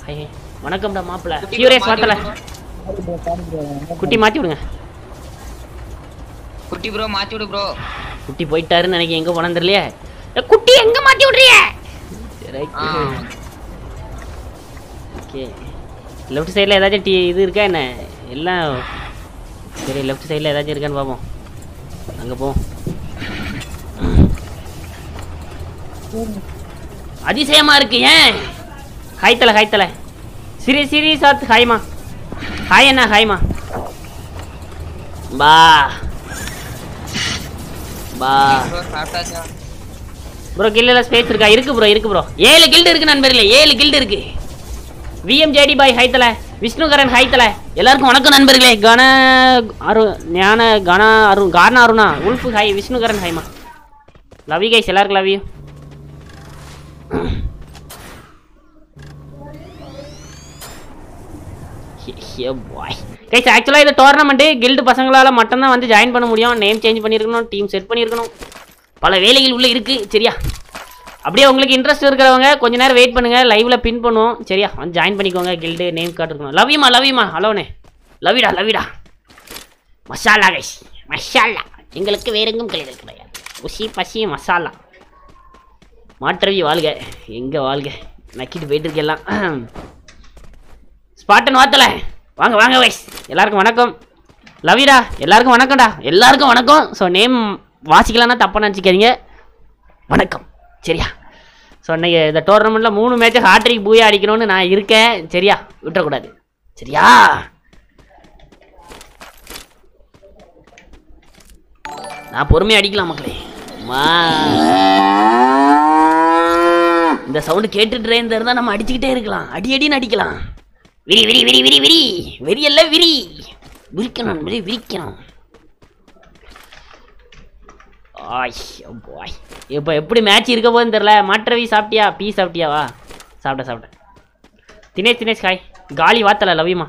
High high. வணக்கம்டா மாப்பிள்ள furious வாத்தல குட்டி மாத்தி விடுங்க குட்டி ப்ரோ மாத்தி விடு ப்ரோ குட்டி போயிட்டாருன்னு நினைக்க எங்க போனான்னு தெரியலையே ஏ, குட்டி எங்க மாத்தி விடுறிய ஆ ஓகே லெஃப்ட் சைடில் ஏதாச்சும் டீ இது இருக்கா என்ன எல்லாம் சரி லெஃப்ட் சைடில் ஏதாச்சும் இருக்கான்னு பார்ப்போம் அங்கே போவோம் அதிசயமா இருக்கு ஏன் ஹாய் தலை ஹாய் தலை சிரி சிரி சாத் ஹாய்மா ஹாய் அண்ணா ஹாய்மா பா பா ப்ரோ சாப்பிட்டாச்சா ப்ரோ கில்லில் ஸ்பேஸ் இருக்கா இருக்கு ப்ரோ இருக்கு ப்ரோ ஏழு கில்டு இருக்கு நண்பர்களே ஏழு கில்டு இருக்கு விஎம்ஜேடி பாய் ஹைத்தல விஷ்ணுகரன் ஹைத்தல எல்லாருக்கும் வணக்கம் நண்பர்களே கன அரு ஞான கன அருண் காரண அருணா உல்ஃபு ஹாய் விஷ்ணுகரன் ஹாய்மா லவ் யூ கைஸ் எல்லாருக்கும் லவ் யூ கைஸ் ஆக்சுவலாக இது டோர்னமெண்ட்டு கில்டு பசங்களால் மட்டும்தான் வந்து ஜாயின் பண்ண முடியும் நேம் சேஞ்ச் பண்ணியிருக்கணும் டீம் செட் பண்ணியிருக்கணும் பல வேலைகள் உள்ள இருக்கு சரியா அப்படியே உங்களுக்கு இன்ட்ரெஸ்ட் இருக்கிறவங்க கொஞ்ச நேரம் வெயிட் பண்ணுங்க லைவ்ல பின் பண்ணுவோம் சரியா வந்து ஜாயின் பண்ணிக்கோங்க கில்டு நேம் கார்டு இருக்கணும் லவ் யூமா லவ் யூமா ஹலோனே லவ்விடா லவ்விடா மசாலா கைஸ் மசாலா எங்களுக்கு வேற எங்கும் கிடையாது கிடையாது உசி பசி மசாலா மாற்றவி வாழ்க எங்க வாழ்க நக்கிட்டு போயிட்டு இருக்கெல்லாம் ஸ்பாட்டன் வாத்தல வாங்க வாங்க வைஸ் எல்லாருக்கும் வணக்கம் லவிடா எல்லாருக்கும் வணக்கம்டா எல்லாருக்கும் வணக்கம் ஸோ நேம் வாசிக்கலாம்னா தப்பாக நினச்சிக்காதீங்க வணக்கம் சரியா ஸோ இன்னைக்கு இந்த டோர்னமெண்ட்டில் மூணு மேட்ச் ஹாட்ரிக் பூயா அடிக்கணும்னு நான் இருக்கேன் சரியா விட்டுறக்கூடாது சரியா நான் பொறுமையாக அடிக்கலாம் மக்களே மா இந்த சவுண்டு கேட்டுட்டு இருந்தால் நம்ம அடிச்சுக்கிட்டே இருக்கலாம் அடி அடின்னு அடிக்கலாம் விரி விரி விரி விரி விரி வெறியல்ல விரி விரிக்கணும் விரி விரிக்கணும் ஆய் பாய் இப்போ எப்படி மேட்ச் இருக்க போகுதுன்னு தெரில மாற்றவி சாப்பிட்டியா பீ சாப்பிட்டியாவா சாப்பிட்டேன் சாப்பிட்டேன் தினேஷ் தினேஷ் காய் காலி வாத்தல லவ்யுமா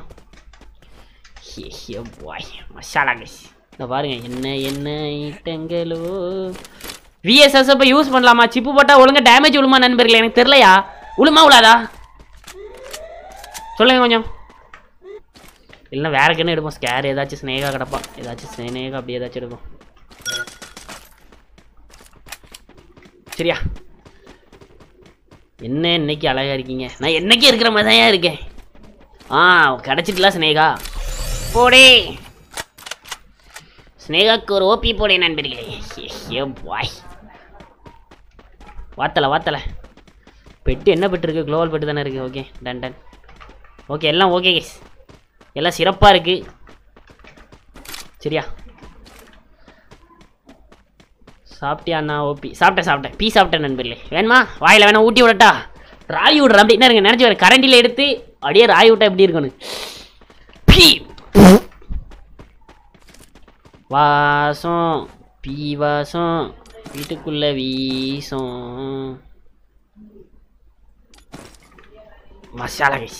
பாய் மசாலா கைஸ் இந்த பாருங்க என்ன என்ன ஐட்டங்களோ விஎஸ்எஸ் இப்போ யூஸ் பண்ணலாமா சிப்பு போட்டால் ஒழுங்கா டேமேஜ் விழுமா நண்பர்களே எனக்கு தெரிலையா விழுமா விழாதா சொல்லுங்க கொஞ்சம் இல்லைன்னா வேற கண்ணு எடுப்போம் ஸ்கேர் ஏதாச்சும் ஸ்னேகா கிடப்பா ஏதாச்சும் ஸ்னேகா அப்படி ஏதாச்சும் எடுப்போம் சரியா என்ன இன்னைக்கு அழகா இருக்கீங்க நான் என்னைக்கு இருக்கிற மாதிரி தான் இருக்கேன் ஆ கிடச்சிட்டுல ஸ்னேகா போடே ஸ்னேகாக்கு ஒரு ஓபி போடே நண்பர்களே ஏ பாய் வாத்தலை வாத்தலை பெட்டு என்ன பெட்டு இருக்குது குளோபல் பெட்டு தானே இருக்குது ஓகே டன் டன் ஓகே எல்லாம் ஓகே கேஸ் எல்லாம் சிறப்பாக இருக்குது சரியா சாப்பிட்டியா அண்ணா ஓபி சாப்பிட்டேன் சாப்பிட்டேன் பீ சாப்பிட்டேன் நண்பர்களே வேணுமா வாயில் வேணா ஊட்டி விடட்டா ராய் விடுறேன் அப்படி என்ன இருங்க நினச்சி வர கரண்டியில் எடுத்து அப்படியே ராய் விட்டா எப்படி இருக்கணும் பீ வாசம் பீ வாசம் வீட்டுக்குள்ள வீசும் மசாலா கைஸ்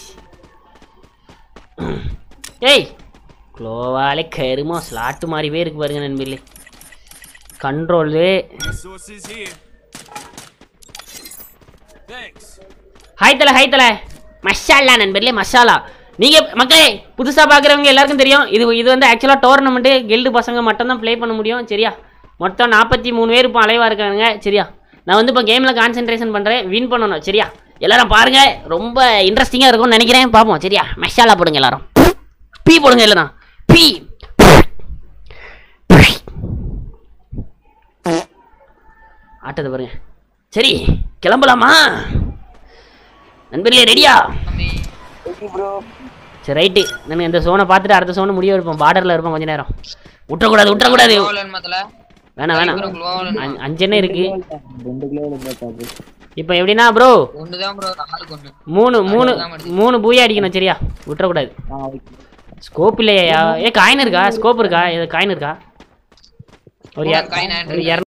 ஏய் க்ளோவாலே கருமோ ஸ்லாட்டு மாதிரிவே இருக்கு பாருங்க நண்பர்களே control Resources here. Thanks. Hi தல ஹாய் தல மசாலா நண்பர்களே மசாலா நீங்கள் மக்களே புதுசாக பார்க்குறவங்க எல்லாருக்கும் தெரியும் இது இது வந்து ஆக்சுவலாக டோர்னமெண்ட்டு கெல்டு பசங்க மட்டும்தான் ப்ளே பண்ண முடியும் சரியா மொத்தம் நாற்பத்தி மூணு பேர் இப்போ அலைவாக இருக்காங்க சரியா நான் வந்து இப்போ கேமில் கான்சென்ட்ரேஷன் பண்ணுறேன் வின் பண்ணணும் சரியா எல்லாரும் பாருங்க ரொம்ப இன்ட்ரெஸ்டிங்காக இருக்கும்னு நினைக்கிறேன் பார்ப்போம் சரியா மசாலா போடுங்க எல்லாரும் பீ போடுங்க இல்லைனா பீ ஆட்டத்தை பாருங்க சரி கிளம்பலாமா நண்பர்களே ரெடியா தம்பி சரி ரைட்டு நான் இந்த சோனை பார்த்துட்டு அடுத்த சோனை முடிய இருப்போம் பார்டரில் இருப்போம் கொஞ்ச நேரம் விட்டுறக்கூடாது விட்டுறக்கூடாது குளோவலன் மத்தல வேணாம் வேணாம் குளோவலன் அஞ்சு- அஞ்செண்ணே இருக்கு இப்போ எப்படின்னா ப்ரோ ஒண்ணுதான் ப்ரோ நாலு கொண்டு மூணு மூணு மூணு பூயா அடிக்கணும் சரியா விட்டுறக்கூடாது ஸ்கோப் இல்லையா ஏ காயின் இருக்கா ஸ்கோப் இருக்கா இது காயின் இருக்கா ஒரு ஒரு இர- coin hand ஒரு இரநூறு